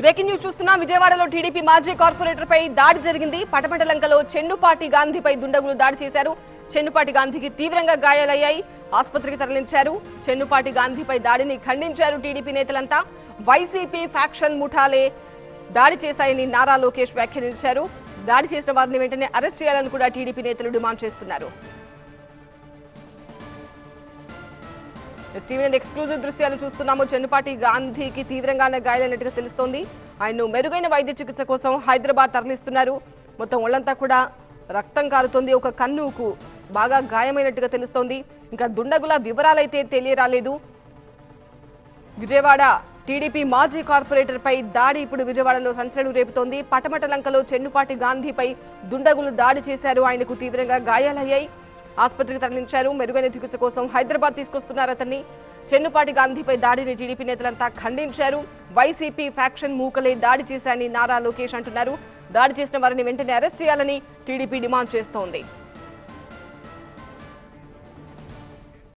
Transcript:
breaking news చూస్తున్నాం విజయవాడలో TDP మాజీ కార్పొరేటర్ పై దాడి జరిగింది పటమటలంకలో చెన్నుపాటి గాంధీపై దుండగులు దాడి చేశారు చెన్నుపాటి గాంధీకి తీవ్రంగా గాయాలయ్యాయి ఆసుపత్రికి తరలించారు చెన్నుపాటి గాంధీపై దాడిని ఖండించారు టీడీపీ నేతలంతా వైసీపీ ఫ్యాక్షన్ ముఠాలే దాడి చేశాయని నారా లోకేష్ వ్యాఖ్యానించారు దాడి చేసిన వారిని వెంటనే అరెస్ట్ చేయాలని కూడా టీడీపీ నేతలు డిమాండ్ చేస్తున్నారు టీవీ ఎక్స్క్లూజివ్ దృశ్యాలు చూస్తున్నాము చెన్నుపాటి గాంధీకి తీవ్రంగానే గాయాలైనట్టుగా తెలుస్తోంది ఆయన్ను మెరుగైన వైద్య చికిత్స కోసం హైదరాబాద్ తరలిస్తున్నారు మొత్తం ఒళ్ళంతా కూడా రక్తం కారుతోంది ఒక కన్నుకు బాగా గాయమైనట్టుగా తెలుస్తోంది ఇంకా దుండగుల వివరాలైతే తెలియరాలేదు విజయవాడ టీడీపీ మాజీ కార్పొరేటర్ పై దాడి ఇప్పుడు విజయవాడలో సంచలనం రేపుతోంది పటమటలంకలో చెన్నుపాటి గాంధీపై దుండగులు దాడి చేశారు ఆయనకు తీవ్రంగా గాయాలయ్యాయి ఆసుపత్రికి తరలించారు మెరుగైన చికిత్స కోసం హైదరాబాద్ తీసుకొస్తున్నారు అతన్ని చెన్నుపాటి గాంధీపై దాడిని టీడీపీ నేతలంతా ఖండించారు వైసీపీ ఫ్యాక్షన్ మూకలే దాడి చేశారని నారా లోకేష్ అంటున్నారు దాడి చేసిన వారిని వెంటనే అరెస్ట్ చేయాలని టీడీపీ డిమాండ్ చేస్తోంది